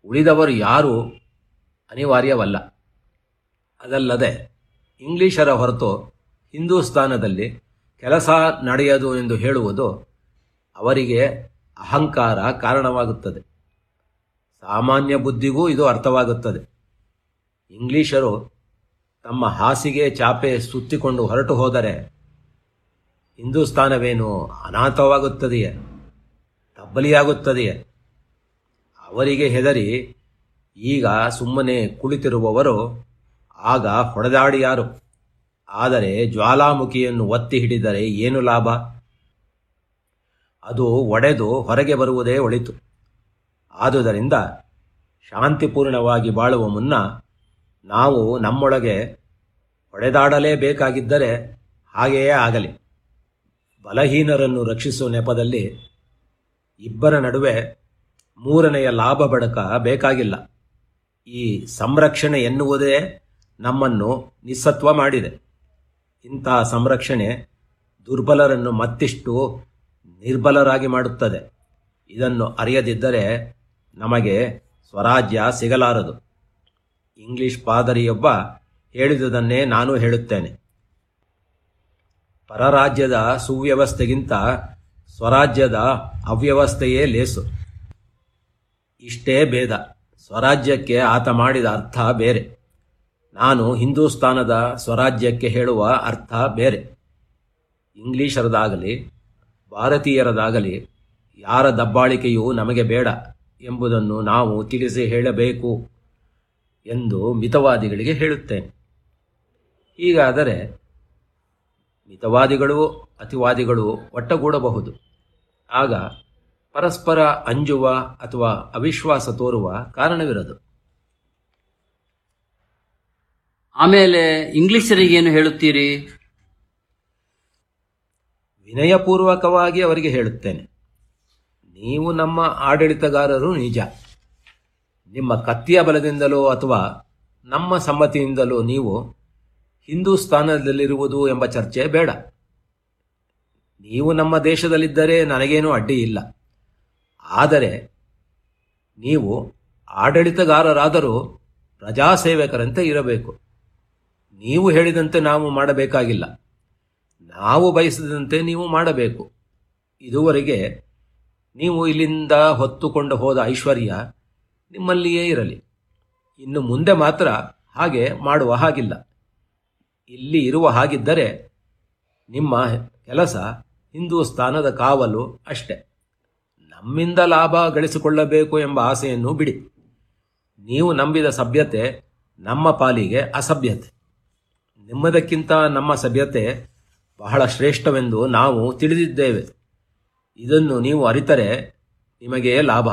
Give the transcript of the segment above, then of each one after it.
ಉಳಿದವರು ಯಾರೂ ಅನಿವಾರ್ಯವಲ್ಲ ಅದಲ್ಲದೆ ಇಂಗ್ಲಿಷರ ಹೊರತು ಹಿಂದೂಸ್ತಾನದಲ್ಲಿ ಕೆಲಸ ನಡೆಯದು ಎಂದು ಹೇಳುವುದು ಅವರಿಗೆ ಅಹಂಕಾರ ಕಾರಣವಾಗುತ್ತದೆ ಸಾಮಾನ್ಯ ಬುದ್ಧಿಗೂ ಇದು ಅರ್ಥವಾಗುತ್ತದೆ ಇಂಗ್ಲಿಷರು ತಮ್ಮ ಹಾಸಿಗೆ ಚಾಪೆ ಸುತ್ತಿಕೊಂಡು ಹೊರಟು ಹೋದರೆ ಹಿಂದೂಸ್ತಾನವೇನು ಅನಾಥವಾಗುತ್ತದೆಯೇ ತಬ್ಬಲಿಯಾಗುತ್ತದೆಯೇ ಅವರಿಗೆ ಹೆದರಿ ಈಗ ಸುಮ್ಮನೆ ಕುಳಿತಿರುವವರು ಆಗ ಹೊಡೆದಾಡಿಯಾರು ಆದರೆ ಜ್ವಾಲಾಮುಖಿಯನ್ನು ಒತ್ತಿ ಹಿಡಿದರೆ ಏನು ಲಾಭ ಅದು ಒಡೆದು ಹೊರಗೆ ಬರುವುದೇ ಒಳಿತು ಆದುದರಿಂದ ಶಾಂತಿಪೂರ್ಣವಾಗಿ ಬಾಳುವ ಮುನ್ನ ನಾವು ನಮ್ಮೊಳಗೆ ಹೊಡೆದಾಡಲೇಬೇಕಾಗಿದ್ದರೆ ಹಾಗೆಯೇ ಆಗಲಿ ಬಲಹೀನರನ್ನು ರಕ್ಷಿಸುವ ನೆಪದಲ್ಲಿ ಇಬ್ಬರ ನಡುವೆ ಮೂರನೆಯ ಲಾಭ ಬಡಕ ಬೇಕಾಗಿಲ್ಲ ಈ ಸಂರಕ್ಷಣೆ ಎನ್ನುವುದೇ ನಮ್ಮನ್ನು ನಿಸ್ಸತ್ವ ಮಾಡಿದೆ ಇಂತಹ ಸಂರಕ್ಷಣೆ ದುರ್ಬಲರನ್ನು ಮತ್ತಿಷ್ಟು ನಿರ್ಬಲರಾಗಿ ಮಾಡುತ್ತದೆ ಇದನ್ನು ಅರಿಯದಿದ್ದರೆ ನಮಗೆ ಸ್ವರಾಜ್ಯ ಸಿಗಲಾರದು ಇಂಗ್ಲಿಷ್ ಪಾದರಿಯೊಬ್ಬ ಹೇಳಿದುದನ್ನೇ ನಾನು ಹೇಳುತ್ತೇನೆ ಪರರಾಜ್ಯದ ಸುವ್ಯವಸ್ಥೆಗಿಂತ ಸ್ವರಾಜ್ಯದ ಅವ್ಯವಸ್ಥೆಯೇ ಲೇಸು ಇಷ್ಟೇ ಭೇದ ಸ್ವರಾಜ್ಯಕ್ಕೆ ಆತ ಮಾಡಿದ ಅರ್ಥ ಬೇರೆ ನಾನು ಹಿಂದೂಸ್ತಾನದ ಸ್ವರಾಜ್ಯಕ್ಕೆ ಹೇಳುವ ಅರ್ಥ ಬೇರೆ ಇಂಗ್ಲಿಷರದಾಗಲಿ ಭಾರತೀಯರದಾಗಲಿ ಯಾರ ದಬ್ಬಾಳಿಕೆಯೂ ನಮಗೆ ಬೇಡ ಎಂಬುದನ್ನು ನಾವು ತಿಳಿಸಿ ಹೇಳಬೇಕು ಎಂದು ಮಿತವಾದಿಗಳಿಗೆ ಹೇಳುತ್ತೇನೆ ಹೀಗಾದರೆ ಮಿತವಾದಿಗಳು ಅತಿವಾದಿಗಳು ಒಟ್ಟಗೂಡಬಹುದು ಆಗ ಪರಸ್ಪರ ಅಂಜುವ ಅಥವಾ ಅವಿಶ್ವಾಸ ತೋರುವ ಕಾರಣವಿರದು ಆಮೇಲೆ ಇಂಗ್ಲಿಷರಿಗೇನು ಹೇಳುತ್ತೀರಿ ವಿನಯಪೂರ್ವಕವಾಗಿ ಅವರಿಗೆ ಹೇಳುತ್ತೇನೆ ನೀವು ನಮ್ಮ ಆಡಳಿತಗಾರರು ನಿಜ ನಿಮ್ಮ ಕತ್ತಿಯ ಬಲದಿಂದಲೋ ಅಥವಾ ನಮ್ಮ ಸಮ್ಮತಿಯಿಂದಲೋ ನೀವು ಹಿಂದೂಸ್ತಾನದಲ್ಲಿರುವುದು ಎಂಬ ಚರ್ಚೆ ಬೇಡ ನೀವು ನಮ್ಮ ದೇಶದಲ್ಲಿದ್ದರೆ ನನಗೇನೂ ಅಡ್ಡಿ ಇಲ್ಲ ಆದರೆ ನೀವು ಆಡಳಿತಗಾರರಾದರೂ ಪ್ರಜಾಸೇವಕರಂತೆ ಇರಬೇಕು ನೀವು ಹೇಳಿದಂತೆ ನಾವು ಮಾಡಬೇಕಾಗಿಲ್ಲ ನಾವು ಬಯಸಿದಂತೆ ನೀವು ಮಾಡಬೇಕು ಇದುವರೆಗೆ ನೀವು ಇಲ್ಲಿಂದ ಹೊತ್ತುಕೊಂಡು ಹೋದ ಐಶ್ವರ್ಯ ನಿಮ್ಮಲ್ಲಿಯೇ ಇರಲಿ ಇನ್ನು ಮುಂದೆ ಮಾತ್ರ ಹಾಗೆ ಮಾಡುವ ಹಾಗಿಲ್ಲ ಇಲ್ಲಿ ಇರುವ ಹಾಗಿದ್ದರೆ ನಿಮ್ಮ ಕೆಲಸ ಹಿಂದೂಸ್ತಾನದ ಕಾವಲು ಅಷ್ಟೆ ನಮ್ಮಿಂದ ಲಾಭ ಗಳಿಸಿಕೊಳ್ಳಬೇಕು ಎಂಬ ಆಸೆಯನ್ನು ಬಿಡಿ ನೀವು ನಂಬಿದ ಸಭ್ಯತೆ ನಮ್ಮ ಪಾಲಿಗೆ ಅಸಭ್ಯತೆ ನಿಮ್ಮದಕ್ಕಿಂತ ನಮ್ಮ ಸಭ್ಯತೆ ಬಹಳ ಶ್ರೇಷ್ಠವೆಂದು ನಾವು ತಿಳಿದಿದ್ದೇವೆ ಇದನ್ನು ನೀವು ಅರಿತರೆ ನಿಮಗೆ ಲಾಭ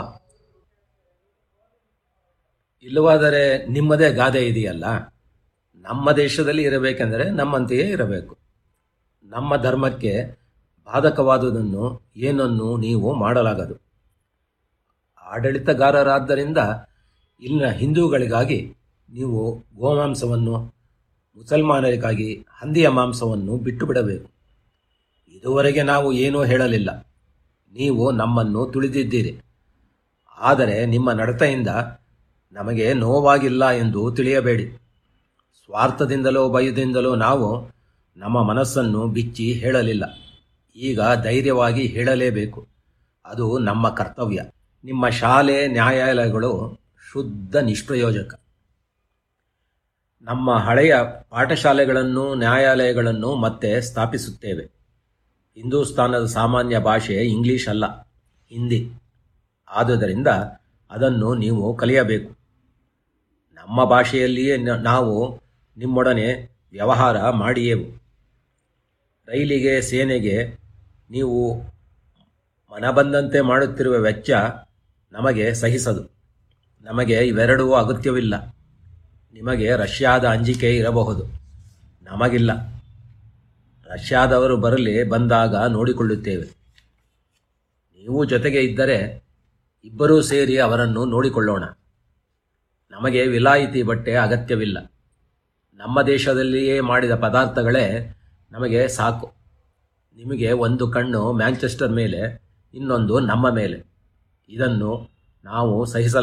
ಇಲ್ಲವಾದರೆ ನಿಮ್ಮದೇ ಗಾದೆ ಇದೆಯಲ್ಲ ನಮ್ಮ ದೇಶದಲ್ಲಿ ಇರಬೇಕೆಂದರೆ ನಮ್ಮಂತೆಯೇ ಇರಬೇಕು ನಮ್ಮ ಧರ್ಮಕ್ಕೆ ಬಾಧಕವಾದುದನ್ನು ಏನನ್ನು ನೀವು ಮಾಡಲಾಗದು ಆಡಳಿತಗಾರರಾದ್ದರಿಂದ ಇಲ್ಲಿನ ಹಿಂದೂಗಳಿಗಾಗಿ ನೀವು ಗೋಮಾಂಸವನ್ನು ಮುಸಲ್ಮಾನರಿಗಾಗಿ ಹಂದಿಯ ಮಾಂಸವನ್ನು ಬಿಟ್ಟು ಬಿಡಬೇಕು ಇದುವರೆಗೆ ನಾವು ಏನೂ ಹೇಳಲಿಲ್ಲ ನೀವು ನಮ್ಮನ್ನು ತುಳಿದಿದ್ದೀರಿ ಆದರೆ ನಿಮ್ಮ ನಡತೆಯಿಂದ ನಮಗೆ ನೋವಾಗಿಲ್ಲ ಎಂದು ತಿಳಿಯಬೇಡಿ ಸ್ವಾರ್ಥದಿಂದಲೋ ಭಯದಿಂದಲೋ ನಾವು ನಮ್ಮ ಮನಸ್ಸನ್ನು ಬಿಚ್ಚಿ ಹೇಳಲಿಲ್ಲ ಈಗ ಧೈರ್ಯವಾಗಿ ಹೇಳಲೇಬೇಕು ಅದು ನಮ್ಮ ಕರ್ತವ್ಯ ನಿಮ್ಮ ಶಾಲೆ ನ್ಯಾಯಾಲಯಗಳು ಶುದ್ಧ ನಿಷ್ಪ್ರಯೋಜಕ ನಮ್ಮ ಹಳೆಯ ಪಾಠಶಾಲೆಗಳನ್ನು ನ್ಯಾಯಾಲಯಗಳನ್ನು ಮತ್ತೆ ಸ್ಥಾಪಿಸುತ್ತೇವೆ ಹಿಂದೂಸ್ತಾನದ ಸಾಮಾನ್ಯ ಭಾಷೆ ಇಂಗ್ಲಿಷ್ ಅಲ್ಲ ಹಿಂದಿ ಆದುದರಿಂದ ಅದನ್ನು ನೀವು ಕಲಿಯಬೇಕು ನಮ್ಮ ಭಾಷೆಯಲ್ಲಿಯೇ ನ- ನಾವು ನಿಮ್ಮೊಡನೆ ವ್ಯವಹಾರ ಮಾಡಿಯೆವು ರೈಲಿಗೆ ಸೇನೆಗೆ ನೀವು ಮನಬಂದಂತೆ ಮಾಡುತ್ತಿರುವ ವೆಚ್ಚ ನಮಗೆ ಸಹಿಸದು ನಮಗೆ ಇವೆರಡೂ ಅಗತ್ಯವಿಲ್ಲ ನಿಮಗೆ ರಷ್ಯಾದ ಅಂಜಿಕೆ ಇರಬಹುದು ನಮಗಿಲ್ಲ ರಷ್ಯಾದವರು ಬರಲಿ ಬಂದಾಗ ನೋಡಿಕೊಳ್ಳುತ್ತೇವೆ ನೀವು ಜೊತೆಗೆ ಇದ್ದರೆ ಇಬ್ಬರೂ ಸೇರಿ ಅವರನ್ನು ನೋಡಿಕೊಳ್ಳೋಣ ನಮಗೆ ವಿಲಾಯಿತಿ ಬಟ್ಟೆ ಅಗತ್ಯವಿಲ್ಲ ನಮ್ಮ ದೇಶದಲ್ಲಿಯೇ ಮಾಡಿದ ಪದಾರ್ಥಗಳೇ ನಮಗೆ ಸಾಕು ನಿಮಗೆ ಒಂದು ಕಣ್ಣು ಮ್ಯಾಂಚೆಸ್ಟರ್ ಮೇಲೆ ಇನ್ನೊಂದು ನಮ್ಮ ಮೇಲೆ ಇದನ್ನು ನಾವು ಸಹಿಸಲ